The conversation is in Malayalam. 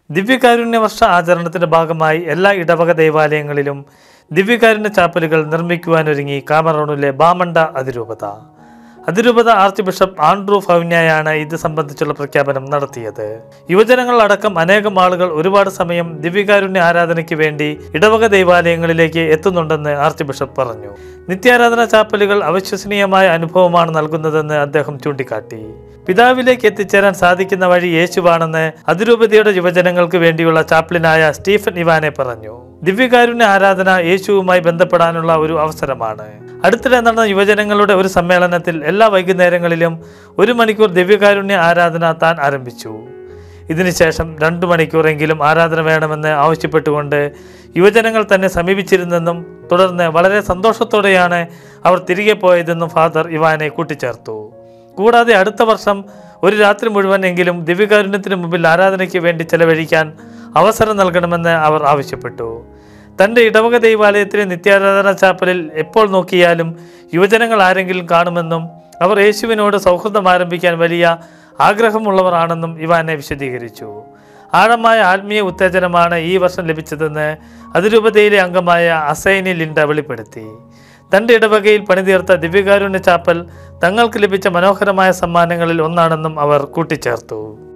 ദിവ്യകാരുണ്യ വർഷ ആചരണത്തിന്റെ ഭാഗമായി എല്ലാ ഇടവക ദേവാലയങ്ങളിലും ദിവ്യകാരുണ്യ ചാപ്പലുകൾ നിർമ്മിക്കുവാനൊരുങ്ങി കാമറൂണിലെ ബാമണ്ട അതിരൂപത അതിരൂപത ആർച്ച് ബിഷപ്പ് ആൻഡ്രൂ ഫൗന്യായാണ് ഇത് സംബന്ധിച്ചുള്ള പ്രഖ്യാപനം നടത്തിയത് യുവജനങ്ങൾ അടക്കം അനേകം ആളുകൾ ഒരുപാട് സമയം ദിവ്യകാരുണ്യ ആരാധനയ്ക്ക് വേണ്ടി ഇടവക ദേവാലയങ്ങളിലേക്ക് എത്തുന്നുണ്ടെന്ന് ആർച്ച് ബിഷപ്പ് പറഞ്ഞു നിത്യാരാധന ചാപ്പലുകൾ അവിശ്വസനീയമായ അനുഭവമാണ് നൽകുന്നതെന്ന് അദ്ദേഹം ചൂണ്ടിക്കാട്ടി പിതാവിലേക്ക് എത്തിച്ചേരാൻ സാധിക്കുന്ന വഴി യേശുവാണെന്ന് അതിരൂപതയുടെ യുവജനങ്ങൾക്ക് വേണ്ടിയുള്ള ചാപ്ലിനായ സ്റ്റീഫൻ ഇവാനെ പറഞ്ഞു ദിവ്യകാരുണ്യ ആരാധന യേശുവുമായി ബന്ധപ്പെടാനുള്ള ഒരു അവസരമാണ് അടുത്തിടെ നടന്ന യുവജനങ്ങളുടെ ഒരു സമ്മേളനത്തിൽ എല്ലാ വൈകുന്നേരങ്ങളിലും ഒരു മണിക്കൂർ ദിവ്യകാരുണ്യ ആരാധന താൻ ആരംഭിച്ചു ഇതിനുശേഷം രണ്ടു മണിക്കൂറെങ്കിലും ആരാധന വേണമെന്ന് ആവശ്യപ്പെട്ടുകൊണ്ട് യുവജനങ്ങൾ തന്നെ സമീപിച്ചിരുന്നെന്നും തുടർന്ന് വളരെ സന്തോഷത്തോടെയാണ് അവർ തിരികെ പോയതെന്നും ഫാദർ ഇവാനെ കൂട്ടിച്ചേർത്തു കൂടാതെ അടുത്ത വർഷം ഒരു രാത്രി മുഴുവൻ എങ്കിലും ദിവ്യകാരുണ്യത്തിന് മുമ്പിൽ ആരാധനയ്ക്ക് വേണ്ടി ചെലവഴിക്കാൻ അവസരം നൽകണമെന്ന് അവർ ആവശ്യപ്പെട്ടു തൻ്റെ ഇടവക ദൈവാലയത്തിലെ നിത്യാരാധന ചാപ്പലിൽ എപ്പോൾ നോക്കിയാലും യുവജനങ്ങൾ ആരെങ്കിലും കാണുമെന്നും അവർ യേശുവിനോട് സൗഹൃദം ആരംഭിക്കാൻ വലിയ ആഗ്രഹമുള്ളവർ ആണെന്നും ഇവാനെ വിശദീകരിച്ചു ആഴമായ ആത്മീയ ഉത്തേജനമാണ് ഈ വർഷം ലഭിച്ചതെന്ന് അതിരൂപതയിലെ അംഗമായ അസൈനി ലിൻഡ വെളിപ്പെടുത്തി തൻ്റെ ഇടവകയിൽ പണിതീർത്ത ദിവ്യകാരുണ്യ ചാപ്പൽ തങ്ങൾക്ക് ലഭിച്ച മനോഹരമായ സമ്മാനങ്ങളിൽ ഒന്നാണെന്നും അവർ കൂട്ടിച്ചേർത്തു